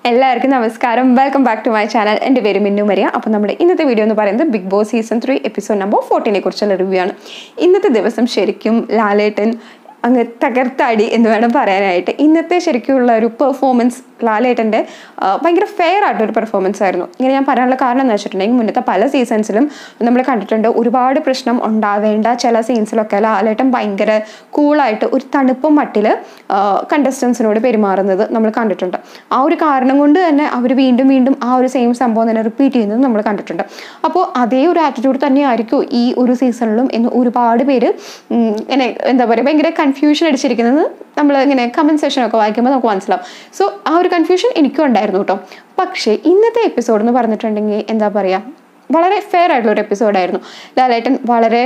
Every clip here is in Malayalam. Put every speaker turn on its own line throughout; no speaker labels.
എല്ലാവർക്കും നമസ്കാരം welcome back to my channel എൻ്റെ പേര് മിന്നു മരിയ അപ്പോൾ നമ്മുടെ ഇന്നത്തെ വീഡിയോ എന്ന് പറയുന്നത് Big Boss season three episode number ഫോർട്ടീനെ കുറിച്ചുള്ള റിവ്യൂ ആണ് ഇന്നത്തെ ദിവസം ശരിക്കും ലാലേട്ടൻ അങ്ങ് തകർത്താടി എന്ന് വേണം പറയാനായിട്ട് ഇന്നത്തെ ശരിക്കുമുള്ള ഒരു പെർഫോമൻസ് ലാലേട്ടൻ്റെ ആ, ഭയങ്കര ഫെയർ ആയിട്ടൊരു പെർഫോമൻസ് ആയിരുന്നു ഇങ്ങനെ ഞാൻ പറയാനുള്ള കാരണം എന്ന് വെച്ചിട്ടുണ്ടെങ്കിൽ മുന്നത്തെ പല സീസൺസിലും നമ്മൾ കണ്ടിട്ടുണ്ട് ഒരുപാട് പ്രശ്നം ഉണ്ടാവേണ്ട ചില സീൻസിലൊക്കെ ലാലേട്ടൻ ഭയങ്കര കൂളായിട്ട് ഒരു തണുപ്പും മട്ടിൽ കണ്ടസ്റ്റൻസിനോട് പെരുമാറുന്നത് നമ്മൾ കണ്ടിട്ടുണ്ട് ആ ഒരു കാരണം കൊണ്ട് തന്നെ അവർ വീണ്ടും വീണ്ടും ആ ഒരു സെയിം സംഭവം തന്നെ റിപ്പീറ്റ് ചെയ്യുന്നത് നമ്മൾ കണ്ടിട്ടുണ്ട് അപ്പോൾ അതേ ഒരു ആറ്റിറ്റ്യൂഡ് തന്നെയായിരിക്കും ഈ ഒരു സീസണിലും എന്ന് ഒരുപാട് പേര് ഉം, ഇങ്ങനെ എന്താ പറയുക ഭയങ്കര കൺഫ്യൂഷൻ അടിച്ചിരിക്കുന്നത് നമ്മൾ ഇങ്ങനെ കമൻറ്റ് സെഷനൊക്കെ വായിക്കുമ്പോൾ നമുക്ക് മനസ്സിലാവും സോ ആ ഒരു കൺഫ്യൂഷൻ എനിക്കും ഉണ്ടായിരുന്നു കേട്ടോ പക്ഷേ ഇന്നത്തെ എപ്പിസോഡ് എന്ന് പറഞ്ഞിട്ടുണ്ടെങ്കിൽ എന്താ പറയുക വളരെ ഫെയർ ആയിട്ടുള്ള ഒരു എപ്പിസോഡായിരുന്നു ലാലേട്ടൻ വളരെ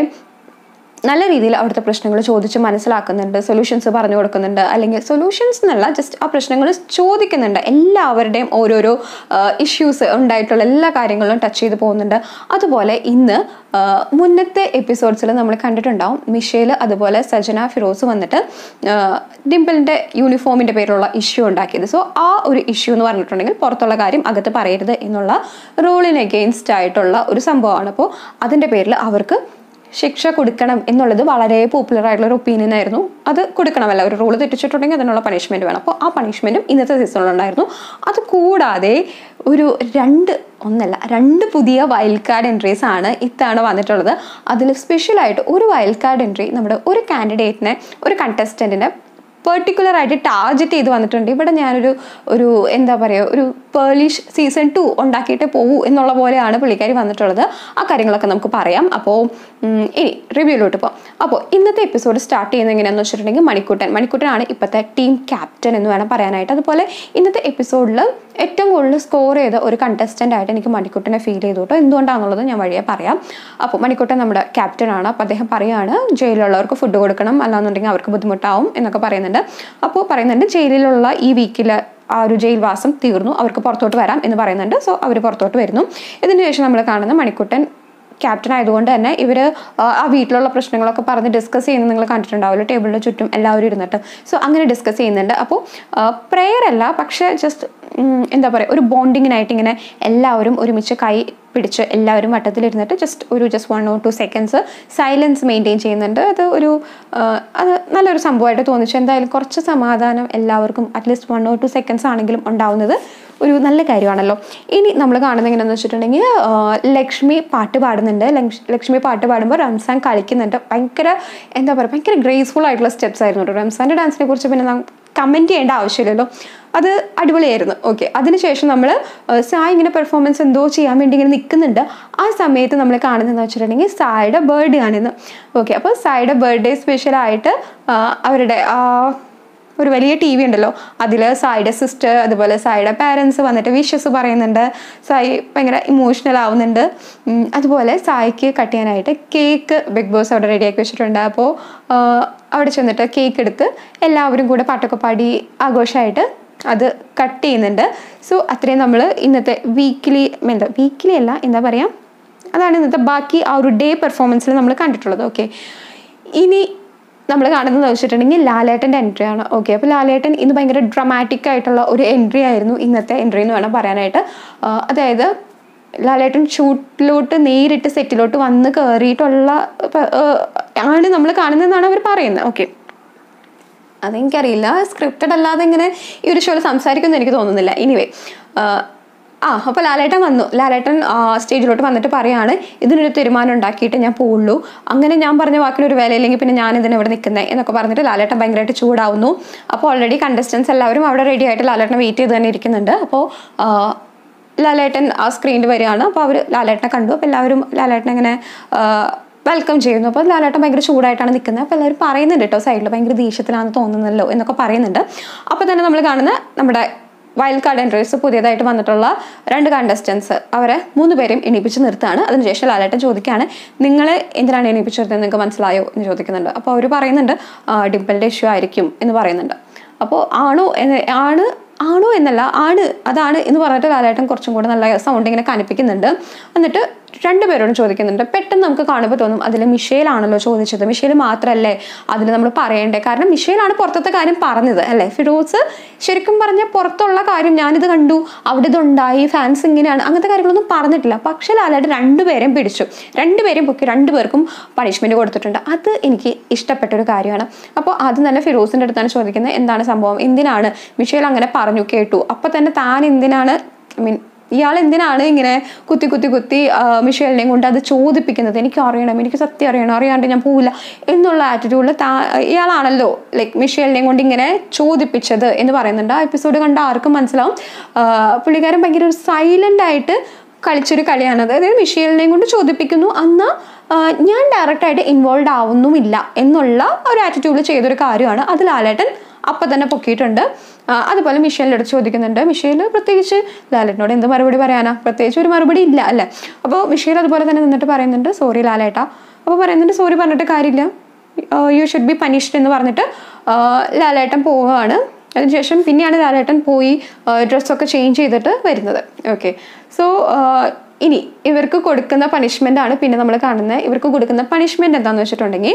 നല്ല രീതിയിൽ അവിടുത്തെ പ്രശ്നങ്ങൾ ചോദിച്ച് മനസ്സിലാക്കുന്നുണ്ട് സൊല്യൂഷൻസ് പറഞ്ഞു കൊടുക്കുന്നുണ്ട് അല്ലെങ്കിൽ സൊല്യൂഷൻസ് എന്നല്ല ജസ്റ്റ് ആ പ്രശ്നങ്ങൾ ചോദിക്കുന്നുണ്ട് എല്ലാവരുടെയും ഓരോരോ ഇഷ്യൂസ് ഉണ്ടായിട്ടുള്ള എല്ലാ കാര്യങ്ങളും ടച്ച് ചെയ്ത് പോകുന്നുണ്ട് അതുപോലെ ഇന്ന് ആ, മുന്നത്തെ എപ്പിസോഡ്സിൽ നമ്മൾ കണ്ടിട്ടുണ്ടാവും മിഷേൽ അതുപോലെ സജന ഫിറോസ് വന്നിട്ട് ഡിംപിളിൻ്റെ യൂണിഫോമിൻ്റെ പേരിലുള്ള ഇഷ്യൂ ഉണ്ടാക്കിയത് സോ ആ ഒരു ഇഷ്യൂ എന്ന് പറഞ്ഞിട്ടുണ്ടെങ്കിൽ പുറത്തുള്ള കാര്യം അകത്ത് പറയരുത് എന്നുള്ള റൂളിന് എഗെയിൻസ്റ്റ് ആയിട്ടുള്ള ഒരു സംഭവമാണ് അപ്പോൾ അതിൻ്റെ പേരിൽ അവർക്ക് ശിക്ഷ കൊടുക്കണം എന്നുള്ളത് വളരെ പോപ്പുലർ ആയിട്ടുള്ള ഒരു ഒപ്പീനിയൻ ആയിരുന്നു അത് കൊടുക്കണമല്ല ഒരു റൂൾ തെറ്റിച്ചിട്ടുണ്ടെങ്കിൽ അതിനുള്ള പണിഷ്മെന്റ് വേണം അപ്പോൾ ആ പണിഷ്മെന്റും ഇന്നത്തെ സീസണിലുണ്ടായിരുന്നു അത് കൂടാതെ ഒരു രണ്ട് ഒന്നല്ല രണ്ട് പുതിയ വൈൽഡ് കാർഡ് എൻട്രീസ് ആണ് ഇത്തവണ വന്നിട്ടുള്ളത് അതിൽ സ്പെഷ്യലായിട്ട് ഒരു വൈൽഡ് കാർഡ് എൻട്രി നമ്മുടെ ഒരു കാൻഡിഡേറ്റിനെ ഒരു കണ്ടസ്റ്റൻറ്റിനെ പെർട്ടിക്കുലർ ആയിട്ട് ടാർഗറ്റ് ചെയ്ത് വന്നിട്ടുണ്ട് ഇവിടെ ഞാനൊരു ഒരു എന്താ പറയുക ഒരു പേർലിഷ് സീസൺ ടു ഉണ്ടാക്കിയിട്ട് പോകൂ എന്നുള്ള പോലെയാണ് പുള്ളിക്കാരി വന്നിട്ടുള്ളത് ആ കാര്യങ്ങളൊക്കെ നമുക്ക് പറയാം അപ്പോൾ ഉം, ഇനി റിവ്യൂലോട്ട് പോകാം അപ്പോൾ ഇന്നത്തെ എപ്പിസോഡ് സ്റ്റാർട്ട് ചെയ്യുന്നത് എങ്ങനെയാണെന്ന് വെച്ചിട്ടുണ്ടെങ്കിൽ മണിക്കുട്ടൻ മണിക്കുട്ടനാണ് ഇപ്പോഴത്തെ ടീം ക്യാപ്റ്റൻ എന്ന് വേണം പറയാനായിട്ട് അതുപോലെ ഇന്നത്തെ എപ്പിസോഡിൽ ഏറ്റവും കൂടുതൽ സ്കോർ ചെയ്ത ഒരു കണ്ടസ്റ്റൻ്റ് ആയിട്ട് എനിക്ക് മണിക്കുട്ടനെ ഫീൽ ചെയ്തു കേട്ടോ എന്തുകൊണ്ടാണെന്നുള്ളത് ഞാൻ വഴിയെ പറയാം അപ്പോൾ മണിക്കുട്ടൻ നമ്മുടെ ക്യാപ്റ്റൻ ആണ് അപ്പോൾ അദ്ദേഹം പറയാണ് ജയിലിലുള്ളവർക്ക് ഫുഡ് കൊടുക്കണം അല്ലാന്നുണ്ടെങ്കിൽ അവർക്ക് ബുദ്ധിമുട്ടാവും എന്നൊക്കെ പറയുന്നുണ്ട് അപ്പോൾ പറയുന്നുണ്ട് ജയിലിലുള്ള ഈ വീക്കിൽ ആ ഒരു ജയിൽവാസം തീർന്നു അവർക്ക് പുറത്തോട്ട് വരാം എന്ന് പറയുന്നുണ്ട് സോ അവർ പുറത്തോട്ട് വരുന്നു ഇതിന് ശേഷം നമ്മൾ കാണുന്ന മണിക്കുട്ടൻ ക്യാപ്റ്റൻ ആയതുകൊണ്ട് തന്നെ ഇവർ ആ വീട്ടിലുള്ള പ്രശ്നങ്ങളൊക്കെ പറഞ്ഞ് ഡിസ്കസ് ചെയ്യുന്നത് നിങ്ങൾ കണ്ടിട്ടുണ്ടാവില്ല ടേബിളിന് ചുറ്റും എല്ലാവരും ഇരുന്നിട്ട് സോ അങ്ങനെ ഡിസ്കസ് ചെയ്യുന്നുണ്ട് അപ്പോൾ പ്രെയർ അല്ല പക്ഷേ ജസ്റ്റ് എന്താ പറയുക ഒരു ബോണ്ടിങ്ങിനായിട്ട് ഇങ്ങനെ എല്ലാവരും ഒരുമിച്ച് കൈ പിടിച്ച് എല്ലാവരും വട്ടത്തിലിരുന്നിട്ട് ജസ്റ്റ് ഒരു just one or two seconds silence maintain ചെയ്യുന്നുണ്ട് അത് ഒരു ആ, അത് നല്ലൊരു സംഭവമായിട്ട് തോന്നിച്ചു എന്തായാലും കുറച്ച് സമാധാനം എല്ലാവർക്കും at least one or two seconds ആണെങ്കിലും ഉണ്ടാവുന്നത് ഒരു നല്ല കാര്യമാണല്ലോ ഇനി നമ്മൾ കാണുന്നത് എങ്ങനെയാണെന്ന് വെച്ചിട്ടുണ്ടെങ്കിൽ ആ, ലക്ഷ്മി പാട്ട് പാടുന്നുണ്ട് ലക്ഷ്- ലക്ഷ്മി പാട്ട് പാടുമ്പോൾ റംസാൻ കളിക്കുന്നുണ്ട് ഭയങ്കര എന്താ പറയുക ഭയങ്കര ഗ്രേസ്ഫുൾ ആയിട്ടുള്ള സ്റ്റെപ്സ് ആയിരുന്നു കേട്ടോ റംസാൻ്റെ ഡാൻസിനെ കുറിച്ച് പിന്നെ നാം കമൻറ്റ് ചെയ്യേണ്ട ആവശ്യമില്ലല്ലോ അത് അടിപൊളിയായിരുന്നു ഓക്കെ അതിനുശേഷം നമ്മൾ സായ് ഇങ്ങനെ പെർഫോമൻസ് എന്തോ ചെയ്യാൻ വേണ്ടി ഇങ്ങനെ നിൽക്കുന്നുണ്ട് ആ സമയത്ത് നമ്മൾ കാണുന്നതെന്ന് വെച്ചിട്ടുണ്ടെങ്കിൽ സായുടെ ബർത്ത്ഡേ ആണിന്ന് ഓക്കെ അപ്പോൾ സായുടെ ബർത്ത്ഡേ സ്പെഷ്യലായിട്ട് അവരുടെ ആ ഒരു വലിയ ടി വി ഉണ്ടല്ലോ അതിൽ സായിയുടെ സിസ്റ്റർ അതുപോലെ സായിയുടെ പാരൻസ് വന്നിട്ട് വിഷസ് പറയുന്നുണ്ട് സായി ഭയങ്കര ഇമോഷണൽ ആവുന്നുണ്ട് ഉം, അതുപോലെ സായിക്ക് കട്ട് ചെയ്യാനായിട്ട് കേക്ക് ബിഗ് ബോസ് അവിടെ റെഡിയാക്കി വെച്ചിട്ടുണ്ട് അപ്പോൾ അവിടെ ചെന്നിട്ട് കേക്ക് എടുത്ത് എല്ലാവരും കൂടെ പാട്ടൊക്കെ പാടി ആഘോഷമായിട്ട് അത് കട്ട് ചെയ്യുന്നുണ്ട് സോ അത്രയും നമ്മൾ ഇന്നത്തെ വീക്കിലി എന്താ വീക്കിലി അല്ല എന്താ പറയുക അതാണ് ഇന്നത്തെ ബാക്കി ആ ഒരു ഡേ പെർഫോമൻസിൽ നമ്മൾ കണ്ടിട്ടുള്ളത് ഓക്കെ ഇനി നമ്മൾ കാണുന്നത് വെച്ചിട്ടുണ്ടെങ്കിൽ ലാലേട്ടൻ്റെ എൻട്രി ആണ് ഓക്കെ അപ്പോൾ ലാലേട്ടൻ ഇന്ന് ഭയങ്കര ഡ്രമാറ്റിക് ആയിട്ടുള്ള ഒരു എൻട്രി ആയിരുന്നു ഇന്നത്തെ എൻട്രി എന്ന് വേണം പറയാനായിട്ട് ആ, അതായത് ലാലേട്ടൻ ഷൂട്ടിലോട്ട് നേരിട്ട് സെറ്റിലോട്ട് വന്ന് കയറിയിട്ടുള്ള പ- ആ, ആണ് നമ്മൾ കാണുന്നതെന്നാണ് അവർ പറയുന്നത് ഓക്കെ അതെനിക്കറിയില്ല സ്ക്രിപ്റ്റഡ് അല്ലാതെ ഇങ്ങനെ ഈ ഒരു ഷോയിൽ സംസാരിക്കുമെന്ന് എനിക്ക് തോന്നുന്നില്ല എനിവേ ആ അപ്പോൾ ലാലേട്ടൻ വന്നു ലാലേട്ടൻ ആ, സ്റ്റേജിലോട്ട് വന്നിട്ട് പറയാണ് ഇതിനൊരു തീരുമാനം ഉണ്ടാക്കിയിട്ട് ഞാൻ പോവുള്ളൂ അങ്ങനെ ഞാൻ പറഞ്ഞ വാക്കിനൊരു വിലയില്ലെങ്കിൽ പിന്നെ ഞാൻ ഇതിന് ഇവിടെ നിൽക്കുന്നത് എന്നൊക്കെ പറഞ്ഞിട്ട് ലാലേട്ടൻ ഭയങ്കരമായിട്ട് ചൂടാവുന്നു അപ്പോൾ ഓൾറെഡി കണ്ടസ്റ്റൻസ് എല്ലാവരും അവിടെ റെഡി ആയിട്ട് ലാലേട്ടനെ വെയിറ്റ് ചെയ്ത് തന്നെ ഇരിക്കുന്നുണ്ട് അപ്പോൾ ആ, ലാലേട്ടൻ ആ സ്ക്രീനിൽ വരികയാണ് അപ്പോൾ അവർ ലാലേട്ടനെ കണ്ടു അപ്പോൾ എല്ലാവരും ലാലേട്ടനെ ഇങ്ങനെ വെൽക്കം ചെയ്യുന്നു അപ്പോൾ ലാലേട്ടൻ ഭയങ്കര ചൂടായിട്ടാണ് നിൽക്കുന്നത് അപ്പോൾ എല്ലാവരും പറയുന്നുണ്ട് കേട്ടോ സൈഡിൽ ഭയങ്കര ദേഷ്യത്തിലാണെന്ന് തോന്നുന്നല്ലോ എന്നൊക്കെ പറയുന്നുണ്ട് അപ്പോൾ തന്നെ നമ്മൾ കാണുന്ന നമ്മുടെ വൈൽഡ് കാർഡ് എൻട്രീസ് പുതിയതായിട്ട് വന്നിട്ടുള്ള രണ്ട് കണ്ടസ്റ്റൻസ് അവരെ മൂന്ന് പേരെയും എണീപ്പിച്ച് നിർത്തുകയാണ് അതിനുശേഷം ലാലേട്ടൻ ചോദിക്കുകയാണ് നിങ്ങൾ എന്തിനാണ് എണീപ്പിച്ച് നിർത്തിയത് നിങ്ങൾക്ക് മനസ്സിലായോ എന്ന് ചോദിക്കുന്നുണ്ട് അപ്പോൾ അവർ പറയുന്നുണ്ട് ഡിംപിളിൻ്റെ ഇഷ്യൂ ആയിരിക്കും എന്ന് പറയുന്നുണ്ട് അപ്പോൾ ആണോ എന്ന് ആണ് ആണോ എന്നല്ല ആണ് അതാണ് എന്ന് പറഞ്ഞിട്ട് ലാലേട്ടൻ കുറച്ചും കൂടെ നല്ല സൗണ്ട് ഇങ്ങനെ കനിപ്പിക്കുന്നുണ്ട് എന്നിട്ട് രണ്ടുപേരോടും ചോദിക്കുന്നുണ്ട് പെട്ടെന്ന് നമുക്ക് കാണുമ്പോൾ തോന്നും അതിൽ മിഷേലാണല്ലോ ചോദിച്ചത് മിഷേൽ മാത്രമല്ലേ അതിൽ നമ്മൾ പറയണ്ടേ കാരണം മിഷേലാണ് പുറത്തത്തെ കാര്യം പറഞ്ഞത് അല്ലേ ഫിറോസ് ശരിക്കും പറഞ്ഞ പുറത്തുള്ള കാര്യം ഞാനിത് കണ്ടു അവിടെ ഇതുണ്ടായി ഫാൻസ് ഇങ്ങനെയാണ് അങ്ങനത്തെ കാര്യങ്ങളൊന്നും പറഞ്ഞിട്ടില്ല പക്ഷെ ലാലായിട്ട് രണ്ടുപേരെയും പിടിച്ചു രണ്ടുപേരെയും പൊക്കി രണ്ടുപേർക്കും പണിഷ്മെന്റ് കൊടുത്തിട്ടുണ്ട് അത് എനിക്ക് ഇഷ്ടപ്പെട്ട ഒരു കാര്യമാണ് അപ്പോൾ അത് തന്നെ ഫിറോസിന്റെ അടുത്താണ് ചോദിക്കുന്നത് എന്താണ് സംഭവം എന്തിനാണ് മിഷേൽ അങ്ങനെ പറഞ്ഞു കേട്ടു അപ്പൊ തന്നെ താൻ എന്തിനാണ് ഐ മീൻ ഇയാൾ എന്തിനാണ് ഇങ്ങനെ കുത്തി കുത്തി കുത്തി ആ, മിഷേലിനെയും കൊണ്ട് അത് ചോദിപ്പിക്കുന്നത് എനിക്ക് അറിയണം എനിക്ക് സത്യം അറിയണം അറിയാണ്ട് ഞാൻ പോവില്ല എന്നുള്ള ആറ്റിറ്റ്യൂഡിൽ താ ഇയാളാണല്ലോ ലൈക്ക് മിഷേലിനെയും കൊണ്ട് ഇങ്ങനെ ചോദിപ്പിച്ചത് എന്ന് പറയുന്നുണ്ട് ആ എപ്പിസോഡ് കണ്ട ആർക്കും മനസ്സിലാവും ആ, പുള്ളിക്കാരൻ ഭയങ്കര ഒരു സൈലന്റ് ആയിട്ട് കളിച്ചൊരു കളിയാണ് അതായത് മിഷേലിനെയും കൊണ്ട് ചോദിപ്പിക്കുന്നു അന്ന് ആ, ഞാൻ ഡയറക്റ്റായിട്ട് ഇൻവോൾവ് ആവുന്നുമില്ല എന്നുള്ള ഒരു ആറ്റിറ്റ്യൂഡിൽ ചെയ്തൊരു കാര്യമാണ് അത് ലാലേട്ടൻ അപ്പം തന്നെ പൊക്കിയിട്ടുണ്ട് ആ, അതുപോലെ മിഷേലിൻ്റെ അടുത്ത് ചോദിക്കുന്നുണ്ട് മിഷേൽ പ്രത്യേകിച്ച് ലാലേട്ടനോട് എന്ത് മറുപടി പറയാനാ പ്രത്യേകിച്ച് ഒരു മറുപടി ഇല്ല അല്ലേ അപ്പോൾ മിഷേൽ അതുപോലെ തന്നെ നിന്നിട്ട് പറയുന്നുണ്ട് സോറി ലാലേട്ടാ അപ്പോൾ പറയുന്നുണ്ട് സോറി പറഞ്ഞിട്ട് കാര്യമില്ല യു ഷുഡ് ബി പനിഷ്ഡ് എന്ന് പറഞ്ഞിട്ട് ആ, ലാലേട്ടൻ പോവുകയാണ് അതിനുശേഷം പിന്നെയാണ് ലാലേട്ടൻ പോയി ഡ്രസ്സൊക്കെ ചേഞ്ച് ചെയ്തിട്ട് വരുന്നത് ഓക്കെ സോ ഇനി ഇവർക്ക് കൊടുക്കുന്ന പണിഷ്മെൻ്റ് ആണ് പിന്നെ നമ്മൾ കാണുന്നത് ഇവർക്ക് കൊടുക്കുന്ന പണിഷ്മെൻ്റ് എന്താണെന്ന് വെച്ചിട്ടുണ്ടെങ്കിൽ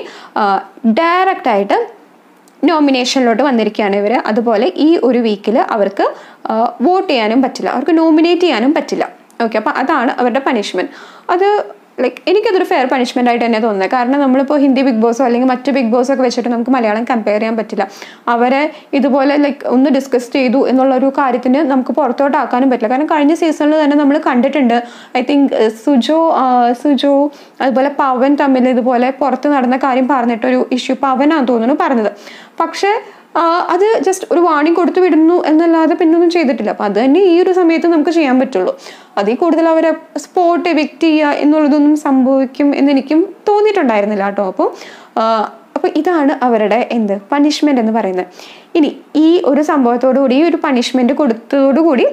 ഡയറക്റ്റ് ആയിട്ട് നോമിനേഷനിലോട്ട് വന്നിരിക്കുകയാണ് ഇവർ അതുപോലെ ഈ ഒരു വീക്കിൽ അവർക്ക് വോട്ട് ചെയ്യാനും പറ്റില്ല അവർക്ക് നോമിനേറ്റ് ചെയ്യാനും പറ്റില്ല ഓക്കെ അപ്പോൾ അതാണ് അവരുടെ പണിഷ്മെൻറ്റ് അത് ലൈക്ക് എനിക്കതൊരു ഫെയർ പണിഷ്മെൻ്റ് ആയിട്ട് തന്നെ തോന്നുന്നത് കാരണം നമ്മളിപ്പോൾ ഹിന്ദി ബിഗ് ബോസോ അല്ലെങ്കിൽ മറ്റ് ബിഗ് ബോസോ ഒക്കെ വെച്ചിട്ട് നമുക്ക് മലയാളം കമ്പയർ ചെയ്യാൻ പറ്റില്ല അവരെ ഇതുപോലെ ലൈക്ക് ഒന്ന് ഡിസ്കസ് ചെയ്തു എന്നുള്ള ഒരു കാര്യത്തിന് നമുക്ക് പുറത്തോട്ടാക്കാനും പറ്റില്ല കാരണം കഴിഞ്ഞ സീസണിൽ തന്നെ നമ്മൾ കണ്ടിട്ടുണ്ട് ഐ തിങ്ക് സുജോ ആ, സുജോ അതുപോലെ പവൻ തമ്മിൽ ഇതുപോലെ പുറത്ത് നടന്ന കാര്യം പറഞ്ഞിട്ടൊരു ഇഷ്യൂ പവനാന്ന് തോന്നുന്നു പറഞ്ഞത് പക്ഷേ ആ, അത് ജസ്റ്റ് ഒരു വാണിംഗ് കൊടുത്തു വിടുന്നു എന്നല്ലാതെ പിന്നൊന്നും ചെയ്തിട്ടില്ല അപ്പം അത് തന്നെ ഈ ഒരു സമയത്ത് നമുക്ക് ചെയ്യാൻ പറ്റുള്ളൂ അതിൽ കൂടുതൽ അവരെ സ്പോട്ട് എവിക്റ്റ് ചെയ്യുക എന്നുള്ളതൊന്നും സംഭവിക്കും എന്ന് എനിക്കും തോന്നിയിട്ടുണ്ടായിരുന്നില്ല കേട്ടോ അപ്പോൾ അപ്പോൾ ഇതാണ് അവരുടെ എന്ത് പണിഷ്മെന്റ് എന്ന് പറയുന്നത് ഇനി ഈ ഒരു സംഭവത്തോടു കൂടി ഈ ഒരു പണിഷ്മെന്റ് കൊടുത്തതോടുകൂടി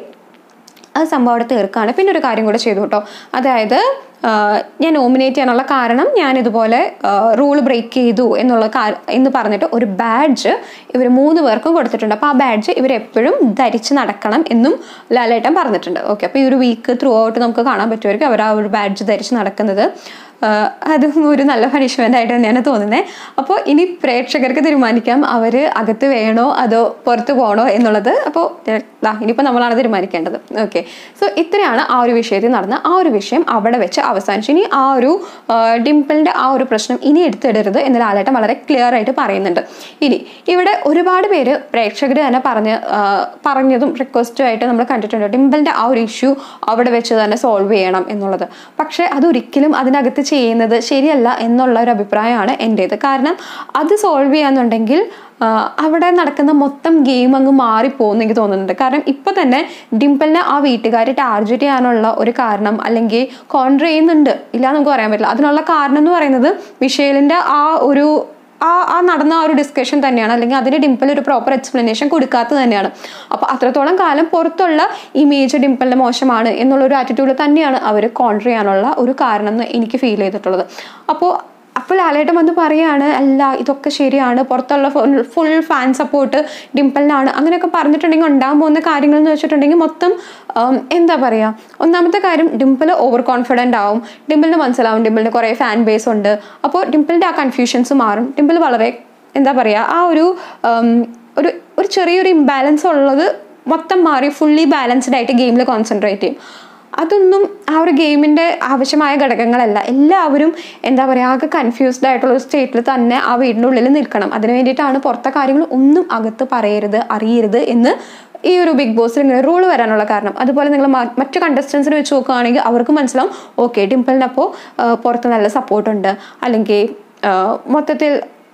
ആ സംഭവം അവിടെ തീർക്കാണ് പിന്നെ ഒരു കാര്യം കൂടെ ചെയ്തു കേട്ടോ അതായത് ആ, ഞാൻ നോമിനേറ്റ് ചെയ്യാനുള്ള കാരണം ഞാൻ ഇതുപോലെ റൂൾ ബ്രേക്ക് ചെയ്തു എന്നുള്ള കാ- എന്ന് പറഞ്ഞിട്ട് ഒരു ബാഡ്ജ് ഇവർ മൂന്ന് പേർക്കും കൊടുത്തിട്ടുണ്ട് അപ്പോൾ ആ ബാഡ്ജ് ഇവർ എപ്പോഴും ധരിച്ച് നടക്കണം എന്നും ലാലേട്ടൻ പറഞ്ഞിട്ടുണ്ട് ഓക്കെ അപ്പോൾ ഈ ഒരു വീക്ക് ത്രൂ ഔട്ട് നമുക്ക് കാണാൻ പറ്റുമായിരിക്കും അവർ ആ ഒരു ബാഡ്ജ് ധരിച്ച് നടക്കുന്നത് ആ, അതും ഒരു നല്ല പണിഷ്മെൻ്റ് ആയിട്ട് തന്നെയാണ് തോന്നുന്നത് അപ്പോൾ ഇനി പ്രേക്ഷകർക്ക് തീരുമാനിക്കാം അവർ അകത്ത് വേണോ അതോ പുറത്ത് പോകണോ എന്നുള്ളത് അപ്പോൾ ദാ ഇനിയിപ്പോൾ നമ്മളാണ് തീരുമാനിക്കേണ്ടത് ഓക്കെ സോ ഇത്രയാണ് ആ ഒരു വിഷയത്തിൽ നടന്ന ആ ഒരു വിഷയം അവിടെ വെച്ച് അവസാനിച്ചു ഇനി ആ ഒരു ആ, ഡിംപിളിൻ്റെ ആ ഒരു പ്രശ്നം ഇനി എടുത്തിടരുത് എന്ന് ലാലേട്ടൻ വളരെ ക്ലിയർ ആയിട്ട് പറയുന്നുണ്ട് ഇനി ഇവിടെ ഒരുപാട് പേര് പ്രേക്ഷകർ തന്നെ പറഞ്ഞ് ആ, പറഞ്ഞതും റിക്വസ്റ്റും ആയിട്ട് നമ്മൾ കണ്ടിട്ടുണ്ട് ഡിംപിളിൻ്റെ ആ ഒരു ഇഷ്യൂ അവിടെ വെച്ച് തന്നെ സോൾവ് ചെയ്യണം എന്നുള്ളത് പക്ഷേ അതൊരിക്കലും അതിനകത്ത് ചെയ്യുന്നത് ശരിയല്ല എന്നുള്ള ഒരു അഭിപ്രായമാണ് എൻ്റേത് കാരണം അത് സോൾവ് ചെയ്യാന്നുണ്ടെങ്കിൽ ആ, അവിടെ നടക്കുന്ന മൊത്തം ഗെയിം അങ്ങ് മാറിപ്പോകുന്നു എനിക്ക് തോന്നുന്നുണ്ട് കാരണം ഇപ്പൊ തന്നെ ഡിംപിളിനെ ആ വീട്ടുകാർ ടാർഗറ്റ് ചെയ്യാനുള്ള ഒരു കാരണം അല്ലെങ്കിൽ കോൺട്ര ചെയ്യുന്നുണ്ട് ഇല്ല നമുക്ക് പറയാൻ പറ്റില്ല അതിനുള്ള കാരണം എന്ന് പറയുന്നത് മിഷേലിന്റെ ആ ഒരു ആ ആ നടന്ന ആ ഒരു ഡിസ്കഷൻ തന്നെയാണ് അല്ലെങ്കിൽ അതിന് ഡിംപിൾ ഒരു പ്രോപ്പർ എക്സ്പ്ലനേഷൻ കൊടുക്കാത്തത് തന്നെയാണ് അപ്പോൾ അത്രത്തോളം കാലം പുറത്തുള്ള ഇമേജ് ഡിംപിളിന്റെ മോശമാണ് എന്നുള്ള ഒരു ആറ്റിറ്റ്യൂഡ് തന്നെയാണ് അവർ കോൺട്ര ചെയ്യാനുള്ള ഒരു കാരണം എന്ന് എനിക്ക് ഫീൽ ചെയ്തിട്ടുള്ളത് അപ്പോൾ അപ്പോൾ ലാലേട്ടൻ വന്ന് പറയാണ് അല്ല ഇതൊക്കെ ശരിയാണ് പുറത്തുള്ള ഫുൾ ഫാൻ സപ്പോർട്ട് ഡിംപിളിനാണ് അങ്ങനെയൊക്കെ പറഞ്ഞിട്ടുണ്ടെങ്കിൽ ഉണ്ടാകാൻ പോകുന്ന കാര്യങ്ങൾ എന്ന് വെച്ചിട്ടുണ്ടെങ്കിൽ മൊത്തം ഉം, എന്താ പറയുക ഒന്നാമത്തെ കാര്യം ഡിംപിൾ ഓവർ കോൺഫിഡൻ്റ് ആവും ഡിംപിളിന് മനസ്സിലാവും ഡിംപിളിന് കുറേ ഫാൻ ബേസ് ഉണ്ട് അപ്പോൾ ഡിംപിളിൻ്റെ ആ കൺഫ്യൂഷൻസ് മാറും ഡിംപിൾ വളരെ എന്താ പറയുക ആ ഒരു ഉം, ഒരു ഒരു ചെറിയൊരു ഇംബാലൻസ് ഉള്ളത് മൊത്തം മാറി ഫുള്ളി ബാലൻസ്ഡ് ആയിട്ട് ഗെയിമിൽ കോൺസെൻട്രേറ്റ് ചെയ്യും അതൊന്നും ആ ഒരു ഗെയിമിൻ്റെ ആവശ്യമായ ഘടകങ്ങളല്ല എല്ലാവരും എന്താ പറയുക ആകെ കൺഫ്യൂസ്ഡ് ആയിട്ടുള്ള ഒരു സ്റ്റേറ്റിൽ തന്നെ ആ വീടിൻ്റെ ഉള്ളിൽ നിൽക്കണം അതിന് വേണ്ടിയിട്ടാണ് പുറത്തെ കാര്യങ്ങൾ ഒന്നും അകത്ത് പറയരുത് അറിയരുത് എന്ന് ഈ ഒരു ബിഗ് ബോസിൽ ഇങ്ങനെ റൂൾ വരാനുള്ള കാരണം അതുപോലെ നിങ്ങൾ മറ്റു കണ്ടസ്റ്റൻസിനെ വെച്ച് നോക്കുകയാണെങ്കിൽ അവർക്ക് മനസ്സിലാവും ഓക്കെ ഡിംപിളിനപ്പോൾ പുറത്ത് നല്ല സപ്പോർട്ടുണ്ട് അല്ലെങ്കിൽ ആ, മൊത്തത്തിൽ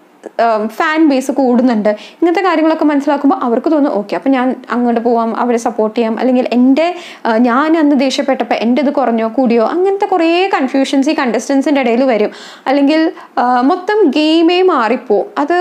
ഫാൻ ബേസ് കൂടുന്നുണ്ട് ഇങ്ങനത്തെ കാര്യങ്ങളൊക്കെ മനസ്സിലാക്കുമ്പോൾ അവർക്ക് തോന്നും ഓക്കെ അപ്പം ഞാൻ അങ്ങോട്ട് പോവാം അവരെ സപ്പോർട്ട് ചെയ്യാം അല്ലെങ്കിൽ എൻ്റെ ആ, ഞാൻ അന്ന് ദേഷ്യപ്പെട്ടപ്പോൾ എൻ്റെ ഇത് കുറഞ്ഞോ കൂടിയോ അങ്ങനത്തെ കുറേ കൺഫ്യൂഷൻസ് ഈ കണ്ടസ്റ്റൻസിൻ്റെ ഇടയിൽ വരും അല്ലെങ്കിൽ ആ, മൊത്തം ഗെയിമേ മാറിപ്പോവും അത്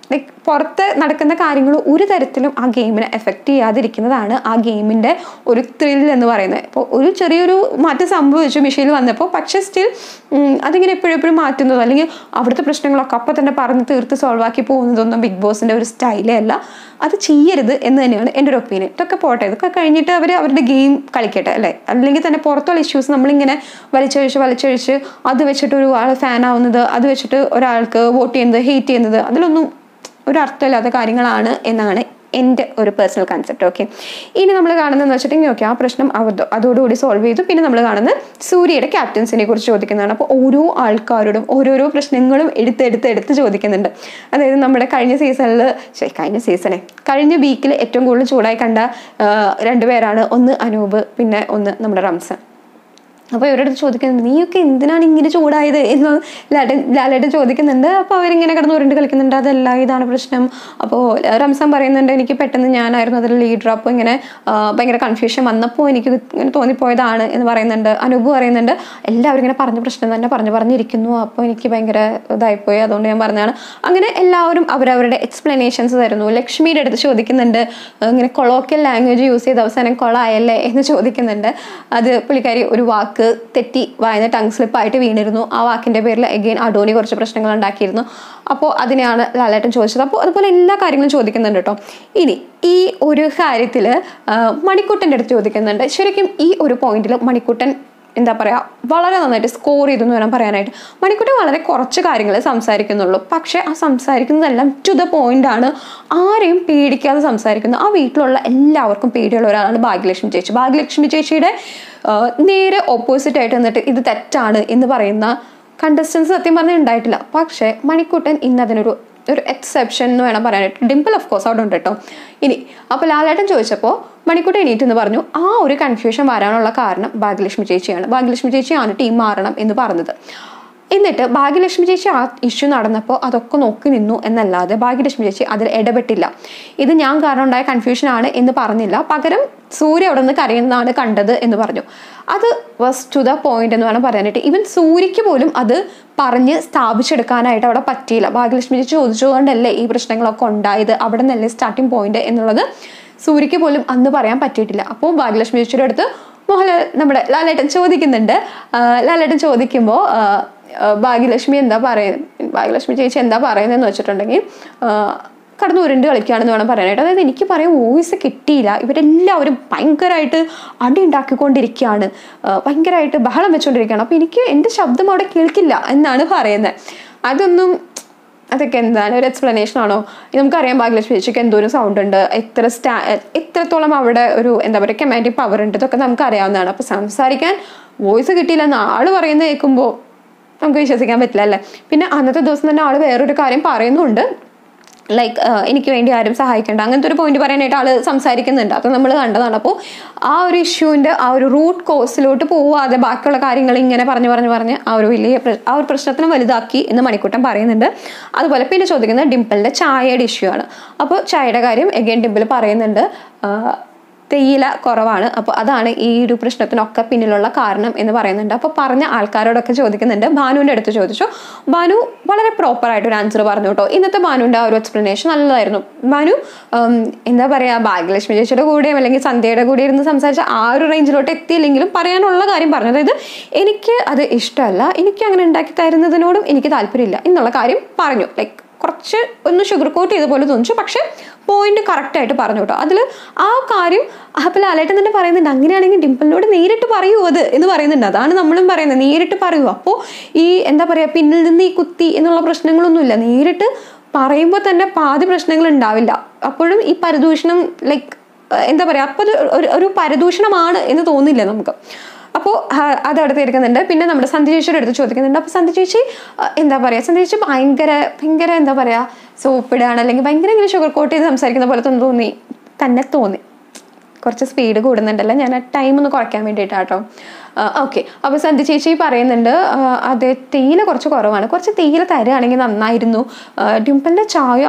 ലൈക്ക് പുറത്ത് നടക്കുന്ന കാര്യങ്ങൾ ഒരു തരത്തിലും ആ ഗെയിമിനെ എഫക്റ്റ് ചെയ്യാതിരിക്കുന്നതാണ് ആ ഗെയിമിൻ്റെ ഒരു ത്രിൽ എന്ന് പറയുന്നത് ഇപ്പോൾ ഒരു ചെറിയൊരു മാറ്റം സംഭവിച്ചു മിഷീനിൽ വന്നപ്പോൾ പക്ഷേ സ്റ്റിൽ അതിങ്ങനെ എപ്പോഴും എപ്പോഴും മാറ്റുന്നതോ അല്ലെങ്കിൽ അവിടുത്തെ പ്രശ്നങ്ങളൊക്കെ അപ്പം തന്നെ പറഞ്ഞ് തീർത്ത് സോൾവ് ആക്കി പോകുന്നതൊന്നും ബിഗ് ബോസിൻ്റെ ഒരു സ്റ്റൈലേ അല്ല അത് ചെയ്യരുത് എന്ന് തന്നെയാണ് എൻ്റെ ഒരു ഒപ്പീനിയൻ ഇതൊക്കെ പോട്ടെ ഇതൊക്കെ കഴിഞ്ഞിട്ട് അവർ അവരുടെ ഗെയിം കളിക്കട്ടെ അല്ലേ അല്ലെങ്കിൽ തന്നെ പുറത്തുള്ള ഇഷ്യൂസ് നമ്മളിങ്ങനെ വലിച്ചഴിച്ച് വലിച്ചഴിച്ച് അത് വെച്ചിട്ട് ഒരു ആൾ ഫാൻ ആവുന്നത് അത് വെച്ചിട്ട് ഒരാൾക്ക് വോട്ട് ചെയ്യുന്നത് ഹെയ്റ്റ് ചെയ്യുന്നത് അതിലൊന്നും ഒരു അർത്ഥമില്ലാത്ത കാര്യങ്ങളാണ് എന്നാണ് എൻ്റെ ഒരു പേഴ്സണൽ കൺസെപ്റ്റ് ഓക്കെ ഇനി നമ്മൾ കാണുന്നതെന്ന് വെച്ചിട്ടുണ്ടെങ്കിൽ ഓക്കെ ആ പ്രശ്നം അവ- അതോടുകൂടി സോൾവ് ചെയ്തു പിന്നെ നമ്മൾ കാണുന്നത് സൂര്യയുടെ ക്യാപ്റ്റൻസിനെ കുറിച്ച് ചോദിക്കുന്നതാണ് അപ്പോൾ ഓരോ ആൾക്കാരോടും ഓരോരോ പ്രശ്നങ്ങളും എടുത്ത് എടുത്ത് എടുത്ത് ചോദിക്കുന്നുണ്ട് അതായത് നമ്മുടെ കഴിഞ്ഞ സീസണിൽ കഴിഞ്ഞ സീസണെ കഴിഞ്ഞ വീക്കിൽ ഏറ്റവും കൂടുതൽ ചൂടായി കണ്ട ആ, രണ്ടുപേരാണ് ഒന്ന് അനൂപ് പിന്നെ ഒന്ന് നമ്മുടെ റംസൻ അപ്പോൾ ഇവരുടെ അടുത്ത് ചോദിക്കുന്നുണ്ട് നീയൊക്കെ എന്തിനാണ് ഇങ്ങനെ ചൂടായത് എന്ന് ലാലേട്ടൻ ലാലേട്ടൻ ചോദിക്കുന്നുണ്ട് അപ്പോൾ അവരിങ്ങനെ കിടന്ന് ഉരുണ്ട് കളിക്കുന്നുണ്ട് അതല്ല ഇതാണ് പ്രശ്നം അപ്പോൾ റംസാൻ പറയുന്നുണ്ട് എനിക്ക് പെട്ടെന്ന് ഞാനായിരുന്നു അതിൽ ലീഡർ അപ്പോൾ ഇങ്ങനെ ആ, ഭയങ്കര കൺഫ്യൂഷൻ വന്നപ്പോൾ എനിക്ക് ഇത് ഇങ്ങനെ തോന്നിപ്പോയതാണ് എന്ന് പറയുന്നുണ്ട് അനൂപ് പറയുന്നുണ്ട് എല്ലാവരും ഇങ്ങനെ പറഞ്ഞ പ്രശ്നം തന്നെ പറഞ്ഞു പറഞ്ഞിരിക്കുന്നു അപ്പോൾ എനിക്ക് ഭയങ്കര ഇതായിപ്പോയി അതുകൊണ്ട് ഞാൻ പറഞ്ഞതാണ് അങ്ങനെ എല്ലാവരും അവരവരുടെ എക്സ്പ്ലനേഷൻസ് തരുന്നു ലക്ഷ്മിയുടെ അടുത്ത് ചോദിക്കുന്നുണ്ട് ആ, ഇങ്ങനെ കൊളോക്കിയൽ ലാംഗ്വേജ് യൂസ് ചെയ്ത് അവസാനം കൊളായല്ലേ എന്ന് ചോദിക്കുന്നുണ്ട് അത് പുള്ളിക്കാരി ഒരു വാക്ക് തെറ്റി വായന ടങ് സ്ലിപ്പായിട്ട് വീണിരുന്നു ആ വാക്കിന്റെ പേരിൽ എഗെയിൻ അഡോനി കുറച്ച് പ്രശ്നങ്ങൾ ഉണ്ടാക്കിയിരുന്നു അപ്പോൾ അതിനെയാണ് ലാലേട്ടൻ ചോദിച്ചത് അപ്പോൾ അതുപോലെ എല്ലാ കാര്യങ്ങളും ചോദിക്കുന്നുണ്ട് കേട്ടോ ഇനി ഈ ഒരു കാര്യത്തിൽ മണിക്കുട്ടൻ്റെ അടുത്ത് ചോദിക്കുന്നുണ്ട് ശരിക്കും ഈ ഒരു പോയിന്റിൽ മണിക്കുട്ടൻ എന്താ പറയുക വളരെ നന്നായിട്ട് സ്കോർ ചെയ്തു എന്ന് വേണം പറയാനായിട്ട് മണിക്കുട്ടി വളരെ കുറച്ച് കാര്യങ്ങൾ സംസാരിക്കുന്നുള്ളൂ പക്ഷേ ആ സംസാരിക്കുന്നതെല്ലാം ടു ദ പോയിന്റ് ആണ് ആരെയും പേടിക്കാതെ സംസാരിക്കുന്നു ആ വീട്ടിലുള്ള എല്ലാവർക്കും പേടിയുള്ള ഒരാളാണ് ഭാഗ്യലക്ഷ്മി ചേച്ചി ഭാഗ്യലക്ഷ്മി ചേച്ചിയുടെ ആ, നേരെ ഓപ്പോസിറ്റ് ആയിട്ട് നിന്നിട്ട് ഇത് തെറ്റാണ് എന്ന് പറയുന്ന കണ്ടസ്റ്റൻസ് സത്യം പറഞ്ഞാൽ ഉണ്ടായിട്ടില്ല പക്ഷേ മണിക്കുട്ടൻ ഇന്ന് അതിനൊരു ഒരു എക്സെപ്ഷൻ എന്ന് വേണം പറയാനായിട്ട് ഡിംപിൾ ഓഫ് കോഴ്സ് അവിടെ ഉണ്ട് കേട്ടോ ഇനി അപ്പോൾ ലാലേട്ടൻ ചോദിച്ചപ്പോൾ മണിക്കുട്ടി എണീറ്റ് എന്ന് പറഞ്ഞു ആ ഒരു കൺഫ്യൂഷൻ വരാനുള്ള കാരണം ഭാഗ്യലക്ഷ്മി ചേച്ചിയാണ് ഭാഗ്യലക്ഷ്മി ചേച്ചിയാണ് ടീം മാറണം എന്ന് പറഞ്ഞത് എന്നിട്ട് ഭാഗ്യലക്ഷ്മി ചേച്ചി ആ ഇഷ്യൂ നടന്നപ്പോൾ അതൊക്കെ നോക്കി നിന്നു എന്നല്ലാതെ ഭാഗ്യലക്ഷ്മി ചേച്ചി അതിൽ ഇടപെട്ടില്ല ഇത് ഞാൻ കാരണം ഉണ്ടായ കൺഫ്യൂഷൻ ആണ് എന്ന് പറഞ്ഞില്ല പകരം സൂര്യ അവിടെ നിന്ന് കരയുന്നതാണ് കണ്ടത് എന്ന് പറഞ്ഞു അത് വാസ് ടു ദ പോയിന്റ് എന്ന് വേണം പറയാനായിട്ട് ഈവൻ സൂര്യക്ക് പോലും അത് പറഞ്ഞ് സ്ഥാപിച്ചെടുക്കാനായിട്ട് അവിടെ പറ്റിയില്ല ഭാഗ്യലക്ഷ്മി ചേച്ചി ചോദിച്ചുകൊണ്ടല്ലേ ഈ പ്രശ്നങ്ങളൊക്കെ ഉണ്ടായത് അവിടെ നിന്നല്ലേ സ്റ്റാർട്ടിംഗ് പോയിന്റ് എന്നുള്ളത് സൂര്യക്ക് പോലും അന്ന് പറയാൻ പറ്റിയിട്ടില്ല അപ്പോൾ ഭാഗ്യലക്ഷ്മി ചേച്ചിയുടെ അടുത്ത് മോഹൻലാൽ നമ്മുടെ ലാലേട്ടൻ ചോദിക്കുന്നുണ്ട് ആ, ലാലേട്ടൻ ചോദിക്കുമ്പോൾ ആ, ആ, ഭാഗ്യലക്ഷ്മി എന്താ പറയുന്നത് ഭാഗ്യലക്ഷ്മി ചേച്ചി എന്താ പറയുന്നതെന്ന് വെച്ചിട്ടുണ്ടെങ്കിൽ ആ, കടന്നു ഉരുണ്ട് കളിക്കുകയാണെന്ന് വേണം പറയാനായിട്ട് അതായത് എനിക്ക് പറയാൻ വോയിസ് കിട്ടിയില്ല ഇവരെല്ലാവരും ഭയങ്കരമായിട്ട് അടി ഉണ്ടാക്കിക്കൊണ്ടിരിക്കുകയാണ് ആ, ഭയങ്കരമായിട്ട് ബഹളം വെച്ചുകൊണ്ടിരിക്കുകയാണ് അപ്പോൾ എനിക്ക് എൻ്റെ ശബ്ദം അവിടെ കേൾക്കില്ല എന്നാണ് പറയുന്നത് അതൊന്നും അതൊക്കെ എന്താണ് ഒരു എക്സ്പ്ലനേഷൻ ആണോ നമുക്കറിയാം ഭാഗ്യലക്ഷ്മി ചേച്ചിക്ക് എന്തോരം സൗണ്ട് ഉണ്ട് എത്ര സ്റ്റാ എത്രത്തോളം അവിടെ ഒരു എന്താ പറയുക കമാൻഡിങ് പവർ ഉണ്ട് ഇതൊക്കെ നമുക്ക് അറിയാവുന്നതാണ് അപ്പോൾ സംസാരിക്കാൻ വോയിസ് കിട്ടിയില്ല എന്ന് ആള് പറയുന്നത് കേൾക്കുമ്പോൾ നമുക്ക് വിശ്വസിക്കാൻ പറ്റില്ല അല്ലേ പിന്നെ അന്നത്തെ ദിവസം തന്നെ ആള് വേറൊരു കാര്യം പറയുന്നുണ്ട് ലൈക്ക് എനിക്ക് വേണ്ടി ആരും സഹായിക്കേണ്ട അങ്ങനത്തെ ഒരു പോയിന്റ് പറയാനായിട്ട് ആള് സംസാരിക്കുന്നുണ്ട് അത് നമ്മൾ കണ്ടതാണ് അപ്പോൾ ആ ഒരു ഇഷ്യൂവിൻ്റെ ആ ഒരു റൂട്ട് കോഴ്സിലോട്ട് പോവാതെ ബാക്കിയുള്ള കാര്യങ്ങൾ ഇങ്ങനെ പറഞ്ഞു പറഞ്ഞു പറഞ്ഞ് ആ ഒരു വലിയ പ്ര- ആ ഒരു പ്രശ്നത്തിന് വലുതാക്കി എന്ന് മണിക്കൂട്ടൻ പറയുന്നുണ്ട് അതുപോലെ പിന്നെ ചോദിക്കുന്നത് ഡിംപിളിൻ്റെ ചായയുടെ ഇഷ്യൂ ആണ് അപ്പോൾ ചായയുടെ കാര്യം എഗെയിൻ ഡിംപിൾ പറയുന്നുണ്ട് ആ, തേയില കുറവാണ് അപ്പോൾ അതാണ് ഈ ഒരു പ്രശ്നത്തിനൊക്കെ പിന്നിലുള്ള കാരണം എന്ന് പറയുന്നുണ്ട് അപ്പോൾ പറഞ്ഞ ആൾക്കാരോടൊക്കെ ചോദിക്കുന്നുണ്ട് ഭാനുവിൻ്റെ അടുത്ത് ചോദിച്ചു ഭാനു വളരെ പ്രോപ്പറായിട്ട് ഒരു ആൻസർ പറഞ്ഞു കേട്ടോ ഇന്നത്തെ ഭാനുവിൻ്റെ ആ ഒരു എക്സ്പ്ലനേഷൻ നല്ലതായിരുന്നു ഭാനു ഉം, എന്താ പറയുക ഭാഗ്യലക്ഷ്മി ചേച്ചിയുടെ കൂടെയും അല്ലെങ്കിൽ സന്ധ്യയുടെ കൂടെ ഇരുന്ന് സംസാരിച്ച ആ ഒരു റേഞ്ചിലോട്ട് എത്തിയില്ലെങ്കിലും പറയാനുള്ള കാര്യം പറഞ്ഞു അതായത് എനിക്ക് അത് ഇഷ്ടമല്ല എനിക്ക് അങ്ങനെ ഉണ്ടാക്കി തരുന്നതിനോടും എനിക്ക് താല്പര്യമില്ല എന്നുള്ള കാര്യം പറഞ്ഞു ലൈക്ക് കുറച്ച് ഒന്ന് ഷുഗർ കോട്ട് ചെയ്ത പോലെ തോന്നിച്ചു പക്ഷെ പോയിന്റ് കറക്റ്റ് ആയിട്ട് പറഞ്ഞു കേട്ടോ അതിൽ ആ കാര്യം അപ്പോൾ ലാലേട്ടൻ തന്നെ പറയുന്നുണ്ട് അങ്ങനെയാണെങ്കിൽ ഡിംപിളിനോട് നേരിട്ട് പറയൂ അത് എന്ന് പറയുന്നുണ്ട് അതാണ് നമ്മളും പറയുന്നത് നേരിട്ട് പറയൂ അപ്പോൾ ഈ എന്താ പറയുക പിന്നിൽ നിന്ന് ഈ കുത്തി എന്നുള്ള പ്രശ്നങ്ങളൊന്നുമില്ല നേരിട്ട് പറയുമ്പോൾ തന്നെ പാതി പ്രശ്നങ്ങൾ ഉണ്ടാവില്ല അപ്പോഴും ഈ പരദൂഷണം ലൈക്ക് എന്താ പറയുക അപ്പോൾ ഒരു ഒരു പരദൂഷണമാണ് എന്ന് തോന്നില്ല നമുക്ക് അപ്പോൾ അത് അടുത്ത് ഇരിക്കുന്നുണ്ട് പിന്നെ നമ്മുടെ സന്ധ്യ ചേച്ചിയുടെ അടുത്ത് ചോദിക്കുന്നുണ്ട് അപ്പോൾ സന്ധ്യ ചേച്ചി ആ, എന്താ പറയുക സന്ധ്യ ചേച്ചി ഭയങ്കര ഭയങ്കര എന്താ പറയുക സോപ്പിടാണ് അല്ലെങ്കിൽ ഭയങ്കര ഇങ്ങനെ ഷുഗർ കോട്ട് ചെയ്ത് സംസാരിക്കുന്ന പോലെ തന്നെ തോന്നി തന്നെ തോന്നി കുറച്ച് സ്പീഡ് കൂടുന്നുണ്ടല്ലോ ഞാൻ ആ ടൈം ഒന്ന് കുറയ്ക്കാൻ വേണ്ടിയിട്ടാട്ടോ ഓക്കെ അപ്പോൾ സന്ധ്യ ചേച്ചി പറയുന്നുണ്ട് ആ, അതെ തേയില കുറച്ച് കുറവാണ് കുറച്ച് തേയില തരുകയാണെങ്കിൽ നന്നായിരുന്നു ഡിംപിളിൻ്റെ ചായ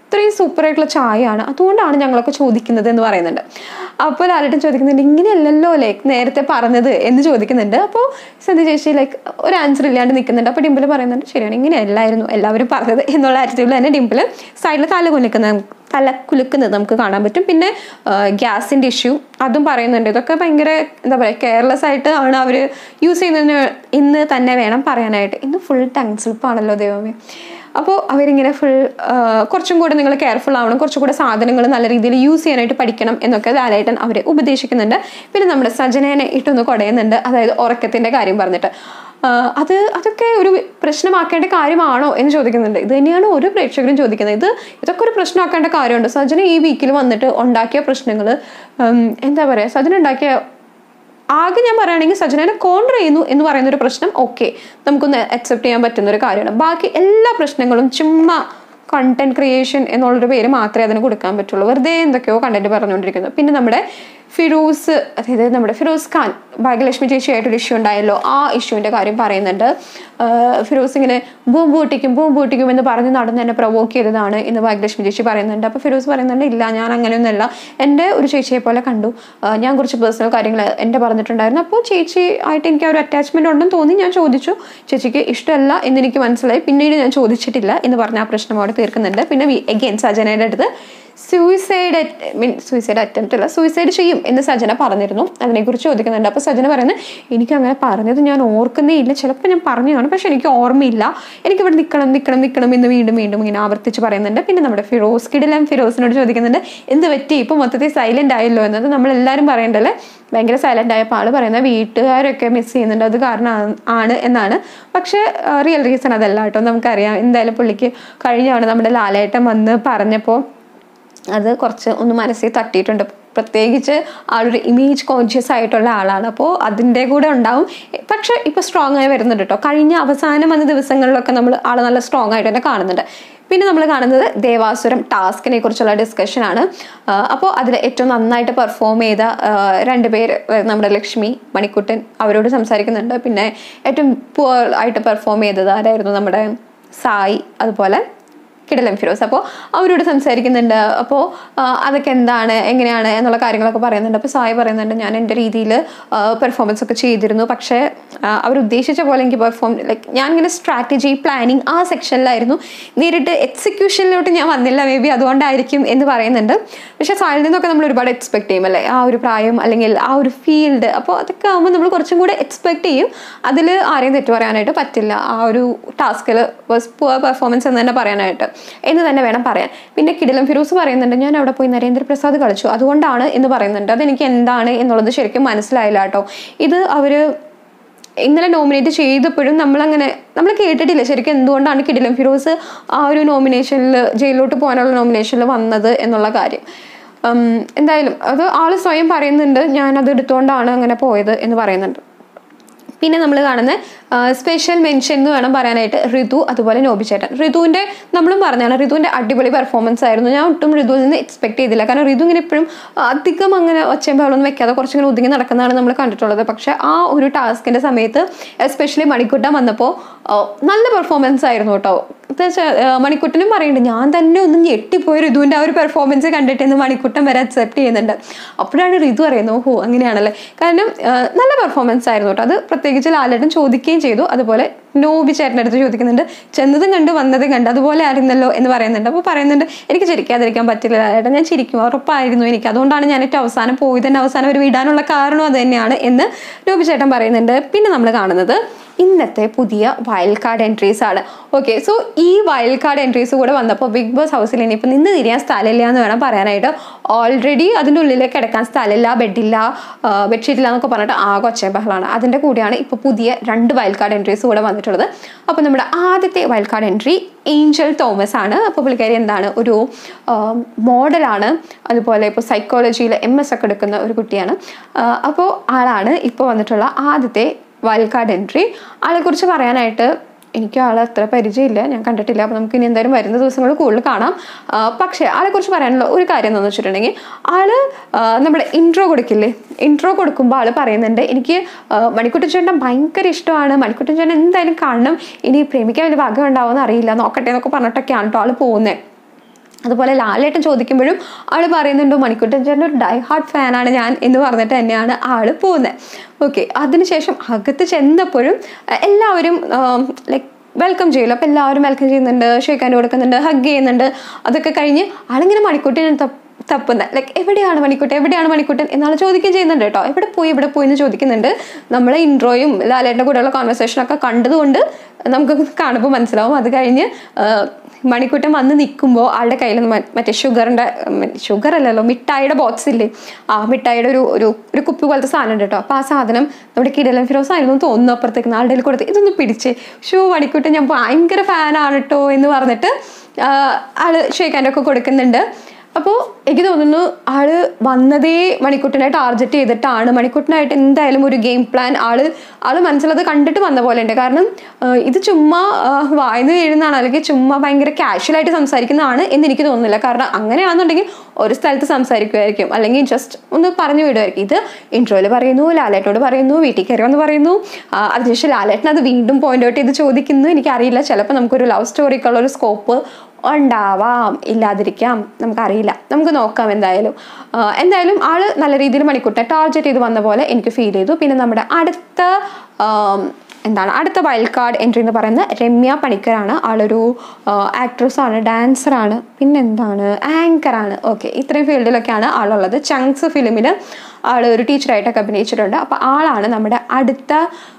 അത്രയും സൂപ്പറായിട്ടുള്ള ചായയാണ് അതുകൊണ്ടാണ് ഞങ്ങളൊക്കെ ചോദിക്കുന്നത് എന്ന് പറയുന്നുണ്ട് അപ്പോൾ ലാലേട്ടൻ ചോദിക്കുന്നുണ്ട് ഇങ്ങനെയല്ലല്ലോ ലൈക്ക് നേരത്തെ പറഞ്ഞത് എന്ന് ചോദിക്കുന്നുണ്ട് അപ്പോൾ സന്ധ്യ ചേച്ചി ലൈക്ക് ഒരു ആൻസർ ഇല്ലാണ്ട് നിൽക്കുന്നുണ്ട് അപ്പോൾ ഡിമ്പിൾ പറയുന്നുണ്ട് ശരിയാണ് ഇങ്ങനെയല്ലായിരുന്നു എല്ലാവരും പറഞ്ഞത് എന്നുള്ള ആറ്റിറ്റ്യൂഡിൽ തന്നെ ഡിമ്പിൾ സൈഡിൽ തല കുലിക്കുന്നത് തല കുലുക്കുന്നത് നമുക്ക് കാണാൻ പറ്റും പിന്നെ ഗ്യാസിൻ്റെ ഇഷ്യൂ അതും പറയുന്നുണ്ട് ഇതൊക്കെ ഭയങ്കര എന്താ പറയുക കെയർലെസ് ആയിട്ട് ആണ് അവർ യൂസ് ചെയ്യുന്നതിന് ഇന്ന് തന്നെ വേണം പറയാനായിട്ട് ഇന്ന് ഫുൾ ടങ് സ്ലിപ്പാണല്ലോ ദൈവമേ അപ്പോൾ അവരിങ്ങനെ ഫുൾ കുറച്ചും കൂടെ നിങ്ങൾ കെയർഫുൾ ആവണം കുറച്ചും കൂടെ സാധനങ്ങൾ നല്ല രീതിയിൽ യൂസ് ചെയ്യാനായിട്ട് പഠിക്കണം എന്നൊക്കെ ലാലേട്ടൻ അവരെ ഉപദേശിക്കുന്നുണ്ട് പിന്നെ നമ്മുടെ സജനേനെ ഇട്ടൊന്ന് കുടയുന്നുണ്ട് അതായത് ഉറക്കത്തിൻ്റെ കാര്യം പറഞ്ഞിട്ട് ആഹ് അത് അതൊക്കെ ഒരു പ്രശ്നമാക്കേണ്ട കാര്യമാണോ എന്ന് ചോദിക്കുന്നുണ്ട് ഇത് തന്നെയാണ് ഒരു പ്രേക്ഷകരും ചോദിക്കുന്നത് ഇത് ഇതൊക്കെ ഒരു പ്രശ്നമാക്കേണ്ട കാര്യമുണ്ട് സജന ഈ വീക്കിൽ വന്നിട്ട് ഉണ്ടാക്കിയ പ്രശ്നങ്ങൾ എന്താ പറയുക സജന ഉണ്ടാക്കിയ ആകെ ഞാൻ പറയുകയാണെങ്കിൽ സജനനെ കോൺട്ര ചെയ്യുന്നു എന്ന് പറയുന്ന ഒരു പ്രശ്നം ഓക്കെ നമുക്കൊന്ന് അക്സെപ്റ്റ് ചെയ്യാൻ പറ്റുന്ന ഒരു കാര്യമാണ് ബാക്കി എല്ലാ പ്രശ്നങ്ങളും ചുമ്മാ കണ്ടന്റ് ക്രിയേഷൻ എന്നുള്ളൊരു പേര് മാത്രമേ അതിന് കൊടുക്കാൻ പറ്റുള്ളൂ വെറുതെ എന്തൊക്കെയോ കണ്ടന്റ് പറഞ്ഞുകൊണ്ടിരിക്കുന്നു പിന്നെ നമ്മുടെ ഫിറോസ് അതായത് നമ്മുടെ ഫിറോസ് ഖാൻ ഭാഗ്യലക്ഷ്മി ചേച്ചിയായിട്ടൊരു ഇഷ്യൂ ഉണ്ടായല്ലോ ആ ഇഷ്യൂവിൻ്റെ കാര്യം പറയുന്നുണ്ട് ആഹ് ഫിറോസ് ഇങ്ങനെ ബൂം പൂട്ടിക്കും ബൂം പൂട്ടിക്കും എന്ന് പറഞ്ഞ് നടന്ന് എന്നെ പ്രൊവോക്ക് ചെയ്തതാണ് എന്ന് ഭാഗ്യലക്ഷ്മി ചേച്ചി പറയുന്നുണ്ട് അപ്പോൾ ഫിറോസ് പറയുന്നുണ്ട് ഇല്ല ഞാൻ അങ്ങനെയൊന്നുമല്ല എൻ്റെ ഒരു ചേച്ചിയെ പോലെ കണ്ടു ആഹ് ഞാൻ കുറച്ച് പേഴ്സണൽ കാര്യങ്ങൾ എൻ്റെ പറഞ്ഞിട്ടുണ്ടായിരുന്നു അപ്പോൾ ചേച്ചി ആയിട്ട് എനിക്ക് ആ ഒരു അറ്റാച്ച്മെൻറ്റ് ഉണ്ടെന്ന് തോന്നി ഞാൻ ചോദിച്ചു ചേച്ചിക്ക് ഇഷ്ടമല്ല എന്ന് എനിക്ക് മനസ്സിലായി പിന്നീട് ഞാൻ ചോദിച്ചിട്ടില്ല എന്ന് പറഞ്ഞ ആ പ്രശ്നം അവിടെ തീർക്കുന്നുണ്ട് പിന്നെ എഗെയിൻ സജനയുടെ അടുത്ത് സൂയിസൈഡ് മീൻ സൂയിസൈഡ് അറ്റംപ്റ്റ് അല്ല സൂയിസൈഡ് ചെയ്യും എന്ന് സജന പറഞ്ഞിരുന്നു അതിനെക്കുറിച്ച് ചോദിക്കുന്നുണ്ട് അപ്പോൾ സജന പറയുന്നത് എനിക്ക് അങ്ങനെ പറഞ്ഞത് ഞാൻ ഓർക്കുന്നേ ഇല്ല ചിലപ്പോൾ ഞാൻ പറഞ്ഞു കാണും പക്ഷെ എനിക്ക് ഓർമ്മയില്ല എനിക്ക് ഇവിടെ നിൽക്കണം നിൽക്കണം നിൽക്കണം എന്ന് വീണ്ടും വീണ്ടും ഇങ്ങനെ ആവർത്തിച്ച് പറയുന്നുണ്ട് പിന്നെ നമ്മുടെ ഫിറോസ് കിടിലം ഫിറോസിനോട് ചോദിക്കുന്നുണ്ട് എന്ത് പറ്റി ഇപ്പോൾ മൊത്തത്തിൽ സൈലന്റ് ആയല്ലോ എന്നത് നമ്മളെല്ലാവരും പറയണ്ടല്ലേ ഭയങ്കര സൈലന്റ് ആയപ്പോൾ ആള് പറയുന്നത് വീട്ടുകാരൊക്കെ മിസ് ചെയ്യുന്നുണ്ട് അത് കാരണം ആണ് എന്നാണ് പക്ഷേ റിയൽ റീസൺ അതല്ല കേട്ടോ നമുക്കറിയാം എന്തായാലും പുള്ളിക്ക് കഴിഞ്ഞാണ് നമ്മുടെ ലാലേട്ടൻ വന്ന് പറഞ്ഞപ്പോൾ അത് കുറച്ച് ഒന്ന് മനസ്സിൽ തട്ടിയിട്ടുണ്ട് പ്രത്യേകിച്ച് ആളൊരു ഇമേജ് കോൺഷ്യസ് ആയിട്ടുള്ള ആളാണ് അപ്പോൾ അതിൻ്റെ കൂടെ ഉണ്ടാവും പക്ഷെ ഇപ്പോൾ സ്ട്രോങ് ആയി വരുന്നുണ്ട് കേട്ടോ കഴിഞ്ഞ അവസാനം വന്ന ദിവസങ്ങളിലൊക്കെ നമ്മൾ ആൾ നല്ല സ്ട്രോങ് ആയിട്ട് തന്നെ കാണുന്നുണ്ട് പിന്നെ നമ്മൾ കാണുന്നത് ദേവാസുരം ടാസ്കിനെ കുറിച്ചുള്ള ഡിസ്കഷനാണ് അപ്പോൾ അതിൽ ഏറ്റവും നന്നായിട്ട് പെർഫോം ചെയ്ത രണ്ട് പേര് അതായത് നമ്മുടെ ലക്ഷ്മി മണിക്കുട്ടൻ അവരോട് സംസാരിക്കുന്നുണ്ട് പിന്നെ ഏറ്റവും പുവർ ആയിട്ട് പെർഫോം ചെയ്തത് ആരായിരുന്നു നമ്മുടെ സായി അതുപോലെ കിടലം ഫിറോസ് അപ്പോൾ അവരോട് സംസാരിക്കുന്നുണ്ട് അപ്പോൾ അതൊക്കെ എന്താണ് എങ്ങനെയാണ് എന്നുള്ള കാര്യങ്ങളൊക്കെ പറയുന്നുണ്ട് അപ്പോൾ സായി പറയുന്നുണ്ട് ഞാൻ എൻ്റെ രീതിയിൽ പെർഫോമൻസ് ഒക്കെ ചെയ്തിരുന്നു പക്ഷേ അവർ ഉദ്ദേശിച്ച പോലെ എനിക്ക് പെർഫോം ലൈക്ക് ഞാൻ ഇങ്ങനെ സ്ട്രാറ്റജി പ്ലാനിങ് ആ സെക്ഷനിലായിരുന്നു നേരിട്ട് എക്സിക്യൂഷനിലോട്ട് ഞാൻ വന്നില്ല മേ ബി അതുകൊണ്ടായിരിക്കും എന്ന് പറയുന്നുണ്ട് പക്ഷേ സായിൽ നിന്നൊക്കെ നമ്മൾ ഒരുപാട് എക്സ്പെക്ട് ചെയ്യും അല്ലേ ആ ഒരു പ്രായം അല്ലെങ്കിൽ ആ ഒരു ഫീൽഡ് അപ്പോൾ അതൊക്കെ ആകുമ്പോൾ നമ്മൾ കുറച്ചും കൂടെ എക്സ്പെക്ട് ചെയ്യും അതിൽ ആരെയും തെറ്റു പറയാനായിട്ട് പറ്റില്ല ആ ഒരു ടാസ്കിൽ പുവർ പെർഫോമൻസ് എന്ന് തന്നെ പറയാനായിട്ട് എന്ന് തന്നെ വേണം പറയാൻ പിന്നെ കിടിലം ഫിറൂസ് പറയുന്നുണ്ട് ഞാൻ അവിടെ പോയി നരേന്ദ്രപ്രസാദ് കളിച്ചു അതുകൊണ്ടാണ് എന്ന് പറയുന്നുണ്ട് അതെനിക്ക് എന്താണ് എന്നുള്ളത് ശരിക്കും മനസ്സിലായില്ല കേട്ടോ ഇത് അവര് ഇന്നലെ നോമിനേറ്റ് ചെയ്തപ്പോഴും നമ്മളങ്ങനെ നമ്മൾ കേട്ടിട്ടില്ല ശരിക്കും എന്തുകൊണ്ടാണ് കിടിലം ഫിറോസ് ആ ഒരു നോമിനേഷനിൽ ജയിലിലോട്ട് പോകാനുള്ള നോമിനേഷനിൽ വന്നത് എന്നുള്ള കാര്യം എന്തായാലും അത് ആൾ സ്വയം പറയുന്നുണ്ട് ഞാനത് എടുത്തുകൊണ്ടാണ് അങ്ങനെ പോയത് എന്ന് പറയുന്നുണ്ട് പിന്നെ നമ്മൾ കാണുന്ന സ്പെഷ്യൽ മെൻഷൻ എന്ന് വേണം പറയാനായിട്ട് ഋതു അതുപോലെ നോബിച്ചേട്ടൻ ഋതുവിൻ്റെ നമ്മളും പറഞ്ഞാണ് ഋതുവിൻ്റെ അടിപൊളി പെർഫോമൻസ് ആയിരുന്നു ഞാൻ ഒട്ടും ഋതുവിൽ നിന്ന് എക്സ്പെക്ട് ചെയ്തില്ല കാരണം ഋതു ഇങ്ങനെ എപ്പോഴും അധികം അങ്ങനെ ഒച്ചയും ബഹളമൊന്നും വെക്കാതെ കുറച്ചിങ്ങനെ ഒതുങ്ങി നടക്കുന്നതാണ് നമ്മൾ കണ്ടിട്ടുള്ളത് പക്ഷേ ആ ഒരു ടാസ്കിൻ്റെ സമയത്ത് എസ്പെഷ്യലി മണിക്കൂട്ടം വന്നപ്പോൾ നല്ല പെർഫോമൻസ് ആയിരുന്നു കേട്ടോ മണിക്കുട്ടനും പറയുന്നുണ്ട് ഞാൻ തന്നെ ഒന്ന് ഞെട്ടിപ്പോയി ഋതുവിൻ്റെ ആ ഒരു പെർഫോമൻസ് കണ്ടിട്ട് എന്ന് മണിക്കുട്ടൻ വരെ അക്സെപ്റ്റ് ചെയ്യുന്നുണ്ട് അപ്പോഴാണ് ഋതു അറിയുന്നത് ഓഹോ അങ്ങനെയാണല്ലേ കാരണം നല്ല പെർഫോമൻസ് ആയിരുന്നു കേട്ടോ അത് പ്രത്യേകിച്ച് ലാലേട്ടൻ ചോദിക്കുകയും ചെയ്തു അതുപോലെ നോബി ചേട്ടൻ്റെ അടുത്ത് ചോദിക്കുന്നുണ്ട് ചെന്നതും കണ്ട് വന്നതും കണ്ട് അതുപോലെ ആയിരുന്നല്ലോ എന്ന് പറയുന്നുണ്ട് അപ്പോൾ പറയുന്നുണ്ട് എനിക്ക് ചിരിക്കാതിരിക്കാൻ പറ്റില്ല ലാലേട്ടൻ ഞാൻ ചിരിക്കും ഉറപ്പായിരുന്നു എനിക്ക് അതുകൊണ്ടാണ് ഞാൻ ഏറ്റവും അവസാനം പോയി തന്നെ അവസാനം ഒരു വിടാനുള്ള കാരണം അത് തന്നെയാണ് എന്ന് നോബി ചേട്ടൻ പറയുന്നുണ്ട് പിന്നെ നമ്മൾ കാണുന്നത് ഇന്നത്തെ പുതിയ വൈൽഡ് കാർഡ് എൻട്രീസ് ആണ് ഓക്കെ സോ ഈ വൈൽഡ് കാർഡ് എൻട്രീസ് കൂടെ വന്നപ്പോൾ ബിഗ് ബോസ് ഹൗസിൽ ഇനിയിപ്പോൾ നിന്ന് തിരിയാൻ സ്ഥലമില്ല എന്ന് വേണം പറയാനായിട്ട് ഓൾറെഡി അതിൻ്റെ ഉള്ളിൽ കിടക്കാൻ സ്ഥലമില്ല ബെഡില്ല ബെഡ്ഷീറ്റില്ല എന്നൊക്കെ പറഞ്ഞിട്ട് ആകെ ഒച്ചയും ബഹളമാണ് അതിൻ്റെ കൂടെയാണ് ഇപ്പോൾ പുതിയ രണ്ട് വൈൽഡ് കാർഡ് എൻട്രീസ് കൂടെ വന്നിട്ടുള്ളത് അപ്പോൾ നമ്മുടെ ആദ്യത്തെ wild card entry Angel Thomas ആണ് അപ്പോൾ പുള്ളിക്കാരി എന്താണ് ഒരു മോഡലാണ് അതുപോലെ ഇപ്പോൾ സൈക്കോളജിയിൽ എം എസ് ഒക്കെ എടുക്കുന്ന ഒരു കുട്ടിയാണ് അപ്പോൾ ആളാണ് ഇപ്പോൾ വന്നിട്ടുള്ള ആദ്യത്തെ വൈൽഡ് കാർഡ് എൻട്രി ആളെക്കുറിച്ച് പറയാനായിട്ട് എനിക്ക് ആളെ അത്ര പരിചയമില്ല ഞാൻ കണ്ടിട്ടില്ല അപ്പോൾ നമുക്ക് ഇനി എന്തായാലും വരുന്ന ദിവസങ്ങളിൽ കൂടുതൽ കാണാം പക്ഷേ ആളെക്കുറിച്ച് പറയാനുള്ള ഒരു കാര്യം എന്താണെന്ന് വെച്ചിട്ടുണ്ടെങ്കിൽ ആള് നമ്മുടെ ഇൻട്രോ കൊടുക്കില്ലേ ഇൻട്രോ കൊടുക്കുമ്പോൾ ആൾ പറയുന്നുണ്ട് എനിക്ക് മണിക്കുട്ടൻ ചേട്ടൻ ഭയങ്കര ഇഷ്ടമാണ് മണിക്കുട്ടൻ ചേട്ടൻ എന്തായാലും കാണണം ഇനി പ്രേമിക്കാൻ വലിയ ഭാഗ്യം ഉണ്ടാവുമെന്ന് അറിയില്ല നോക്കട്ടെ എന്നൊക്കെ പറഞ്ഞിട്ടൊക്കെയാണ് കേട്ടോ ആൾ പോകുന്നത് അതുപോലെ ലാലേട്ടൻ ചോദിക്കുമ്പോഴും ആൾ പറയുന്നുണ്ട് മണിക്കുട്ടൻ ചേട്ടൻ ഒരു ഡൈ ഹാർട്ട് ഫാനാണ് ഞാൻ എന്ന് പറഞ്ഞിട്ട് തന്നെയാണ് ആൾ പോകുന്നത് ഓക്കെ അതിനുശേഷം അകത്ത് ചെന്നപ്പോഴും അഹ് എല്ലാവരും ലൈക്ക് വെൽക്കം ചെയ്യില്ല അപ്പോൾ എല്ലാവരും വെൽക്കം ചെയ്യുന്നുണ്ട് ഷേക്കാൻ കൊടുക്കുന്നുണ്ട് ഹഗ് ചെയ്യുന്നുണ്ട് അതൊക്കെ കഴിഞ്ഞ് ആളിങ്ങനെ മണിക്കുട്ടിനെ തപ്പ് തപ്പുന്നത് ലൈക്ക് എവിടെയാണ് മണിക്കുട്ടൻ എവിടെയാണ് മണിക്കുട്ടൻ എന്നാൾ ചോദിക്കുകയും ചെയ്യുന്നുണ്ട് കേട്ടോ എവിടെ പോയി എവിടെ പോയി എന്ന് ചോദിക്കുന്നുണ്ട് നമ്മളെ ഇൻട്രോയും ലാലേട്ടൻ്റെ കൂടെയുള്ള കോൺവെർസേഷനൊക്കെ കണ്ടതുകൊണ്ട് നമുക്ക് കാണുമ്പോൾ മനസ്സിലാവും അത് കഴിഞ്ഞ് ആ, മണിക്കുട്ടൻ വന്ന് നിൽക്കുമ്പോൾ ആളുടെ കയ്യിൽ നിന്ന് മ- മറ്റേ ഷുഗറിൻ്റെ ഷുഗർ അല്ലല്ലോ മിഠായിയുടെ ബോക്സ് ഇല്ലേ ആ മിഠായിയുടെ ഒരു ഒരു ഒരു കുപ്പി പോലത്തെ സാധനം ഉണ്ട് കേട്ടോ അപ്പോൾ ആ സാധനം നമ്മുടെ കിരലൻ ഫിറോസ് ആയിരുന്നു എന്ന് തോന്നുന്നു അപ്പുറത്തേക്ക് ആളുടെ കയ്യിൽ കൊടുത്ത് ഇതൊന്ന് പിടിച്ച് ഷൂ മണിക്കുട്ടൻ ഞാൻ ഭയങ്കര ഫാനാണ് കേട്ടോ എന്ന് പറഞ്ഞിട്ട് ആ, ആള് ഷേക്കാൻ്റെ ഒക്കെ കൊടുക്കുന്നുണ്ട് അപ്പോൾ എനിക്ക് തോന്നുന്നു ആള് വന്നതേ മണിക്കുട്ടനെ ടാർഗറ്റ് ചെയ്തിട്ടാണ് മണിക്കുട്ടനായിട്ട് എന്തായാലും ഒരു ഗെയിം പ്ലാൻ ആള് ആള് മനസ്സിലത് കണ്ടിട്ട് വന്ന പോലെ ഉണ്ട് കാരണം ആ, ഇത് ചുമ്മാ ആ, വായന്ന് വീഴുന്നതാണ് അല്ലെങ്കിൽ ചുമ്മാ ഭയങ്കര കാഷ്വലായിട്ട് സംസാരിക്കുന്നതാണ് എന്ന് എനിക്ക് തോന്നുന്നില്ല കാരണം അങ്ങനെയാണെന്നുണ്ടെങ്കിൽ ഒരു സ്ഥലത്ത് സംസാരിക്കുമായിരിക്കും അല്ലെങ്കിൽ ജസ്റ്റ് ഒന്ന് പറഞ്ഞു വിടുമായിരിക്കും ഇത് ഇൻട്രോയിൽ പറയുന്നു ലാലേട്ടോട് പറയുന്നു വീട്ടിൽ കയറി വന്ന് പറയുന്നു ആ, അതിനുശേഷം ലാലേട്ടൻ അത് വീണ്ടും പോയിന്റ് ഔട്ട് ചെയ്ത് ചോദിക്കുന്നു എനിക്കറിയില്ല ചിലപ്പോൾ നമുക്കൊരു ലവ് സ്റ്റോറിക്കുള്ള ഒരു സ്കോപ്പ് ഉണ്ടാവാം ഇല്ലാതിരിക്കാം നമുക്കറിയില്ല നമുക്ക് നോക്കാം എന്തായാലും ആ, എന്തായാലും ആള് നല്ല രീതിയിൽ മണിക്കൂട്ടെ ടാർഗറ്റ് ചെയ്ത് വന്ന പോലെ എനിക്ക് ഫീൽ ചെയ്തു പിന്നെ നമ്മുടെ അടുത്ത ആം, എന്താണ് അടുത്ത വൈൽഡ് കാർഡ് എൻട്രി എന്ന് പറയുന്നത് രമ്യ പണിക്കരാണ് ആളൊരു ആക്ട്രസ് ആണ് ഡാൻസറാണ് പിന്നെന്താണ് ആങ്കറാണ് ഓക്കെ ഇത്രയും ഫീൽഡിലൊക്കെയാണ് ആളുള്ളത് ചങ്ക്സ് ഫിലിമിൽ ആൾ ഒരു ടീച്ചറായിട്ടൊക്കെ അഭിനയിച്ചിട്ടുണ്ട് അപ്പോൾ ആളാണ് നമ്മുടെ അടുത്ത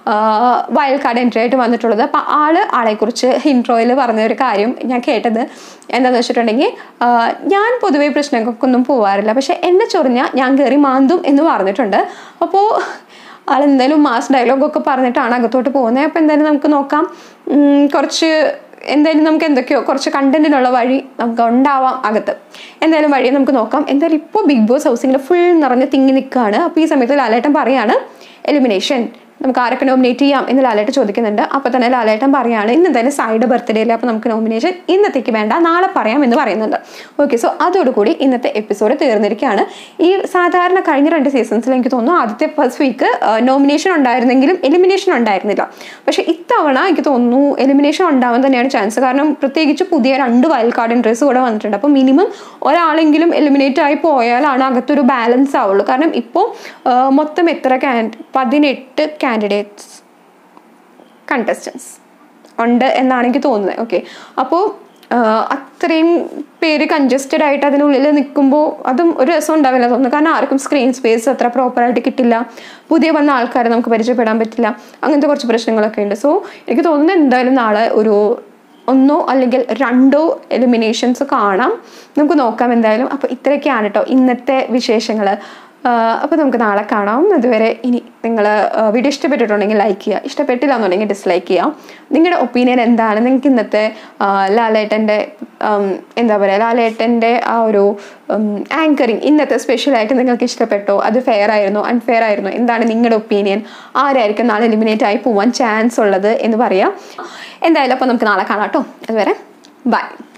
വൈൽഡ് കാർഡ് എൻട്രി ആയിട്ട് വന്നിട്ടുള്ളത് അപ്പോൾ ആള് ആളെക്കുറിച്ച് ഇൻട്രോയിൽ പറഞ്ഞ ഒരു കാര്യം ഞാൻ കേട്ടത് എന്താണെന്ന് വെച്ചിട്ടുണ്ടെങ്കിൽ ആ, ഞാൻ പൊതുവേ പ്രശ്നങ്ങൾക്കൊന്നും പോവാറില്ല പക്ഷെ എന്നെ ചൊറിഞ്ഞാൽ ഞാൻ കയറി മാന്തും എന്ന് പറഞ്ഞിട്ടുണ്ട് അപ്പോൾ ആൾ എന്തായാലും മാസ് ഡയലോഗൊക്കെ പറഞ്ഞിട്ടാണ് അകത്തോട്ട് പോകുന്നത് അപ്പോൾ എന്തായാലും നമുക്ക് നോക്കാം ഉം, കുറച്ച് എന്തായാലും നമുക്ക് എന്തൊക്കെയോ കുറച്ച് കണ്ടന്റിനുള്ള വഴി നമുക്ക് ഉണ്ടാവാം അകത്ത് എന്തായാലും വഴി നമുക്ക് നോക്കാം എന്തായാലും ഇപ്പോൾ ബിഗ് ബോസ് ഹൗസിങ്ങിൽ ഫുൾ നിറഞ്ഞ് തിങ്ങി നിൽക്കുകയാണ് അപ്പോൾ ഈ സമയത്ത് ലാലേട്ടൻ പറയാണ് എലിമിനേഷൻ നമുക്ക് ആരൊക്കെ നോമിനേറ്റ് ചെയ്യാം എന്ന് ലാലേട്ടൻ ചോദിക്കുന്നുണ്ട് അപ്പോൾ തന്നെ ലാലേട്ടൻ പറയാണ് ഇന്ന് എന്തായാലും സൈഡ് ബർത്ത്ഡേ അല്ലേ അപ്പോൾ നമുക്ക് നോമിനേഷൻ ഇന്നത്തേക്ക് വേണ്ട നാളെ പറയാം എന്ന് പറയുന്നുണ്ട് ഓക്കെ സോ അതോടുകൂടി ഇന്നത്തെ എപ്പിസോഡ് തീർന്നിരിക്കുകയാണ് ഈ സാധാരണ കഴിഞ്ഞ രണ്ട് സീസൺസിൽ എനിക്ക് തോന്നുന്നു ആദ്യത്തെ ഫസ്റ്റ് വീക്ക് നോമിനേഷൻ ഉണ്ടായിരുന്നെങ്കിലും എലിമിനേഷൻ ഉണ്ടായിരുന്നില്ല പക്ഷേ ഇത്തവണ എനിക്ക് തോന്നുന്നു എലിമിനേഷൻ ഉണ്ടാവാൻ തന്നെയാണ് ചാൻസ് കാരണം പ്രത്യേകിച്ച് പുതിയ രണ്ട് വൈൽഡ് കാർഡ് എൻട്രീസ് കൂടെ വന്നിട്ടുണ്ട് അപ്പോൾ മിനിമം ഒരാളെങ്കിലും എലിമിനേറ്റ് ആയി പോയാലാണ് അകത്തൊരു ബാലൻസ് ആവുള്ളൂ കാരണം ഇപ്പോൾ മൊത്തം എത്ര ക്യാൻ പതിനെട്ട് കാൻഡിഡേറ്റ്സ് കണ്ടസ്റ്റൻസ് ഉണ്ട് എന്നാണ് എനിക്ക് തോന്നുന്നത് ഓക്കെ അപ്പോൾ അത്രയും പേര് കൺജസ്റ്റഡ് ആയിട്ട് അതിനുള്ളിൽ നിൽക്കുമ്പോൾ അതും ഒരു രസം ഉണ്ടാവില്ല തോന്നുന്നു കാരണം ആർക്കും സ്ക്രീൻ സ്പേസ് അത്ര പ്രോപ്പറായിട്ട് കിട്ടില്ല പുതിയ വന്ന ആൾക്കാരെ നമുക്ക് പരിചയപ്പെടാൻ പറ്റില്ല അങ്ങനത്തെ കുറച്ച് പ്രശ്നങ്ങളൊക്കെ ഉണ്ട് സോ എനിക്ക് തോന്നുന്നു എന്തായാലും നാളെ ഒരു ഒന്നോ അല്ലെങ്കിൽ രണ്ടോ എലിമിനേഷൻസ് കാണാം നമുക്ക് നോക്കാം എന്തായാലും അപ്പോൾ ഇത്രയൊക്കെയാണ് കേട്ടോ ഇന്നത്തെ വിശേഷങ്ങൾ അപ്പോൾ നമുക്ക് നാളെ കാണാം അതുവരെ ഇനി നിങ്ങൾ വീഡിയോ ഇഷ്ടപ്പെട്ടിട്ടുണ്ടെങ്കിൽ ലൈക്ക് ചെയ്യുക ഇഷ്ടപ്പെട്ടില്ല എന്നുണ്ടെങ്കിൽ ഡിസ്ലൈക്ക് ചെയ്യാം നിങ്ങളുടെ ഒപ്പീനിയൻ എന്താണ് നിങ്ങൾക്ക് ഇന്നത്തെ ആ, ലാലേട്ടൻ്റെ ഉം, എന്താ പറയുക ലാലേട്ടൻ്റെ ആ ഒരു ആങ്കറിങ് ഇന്നത്തെ സ്പെഷ്യലായിട്ട് നിങ്ങൾക്ക് ഇഷ്ടപ്പെട്ടോ അത് ഫെയർ ആയിരുന്നോ അൺഫെയർ ആയിരുന്നോ എന്താണ് നിങ്ങളുടെ ഒപ്പീനിയൻ ആരായിരിക്കും നാളെ എലിമിനേറ്റ് ആയി പോവാൻ ചാൻസ് ഉള്ളത് എന്ന് പറയാം എന്തായാലും അപ്പോൾ നമുക്ക് നാളെ കാണാം കേട്ടോ അതുവരെ ബൈ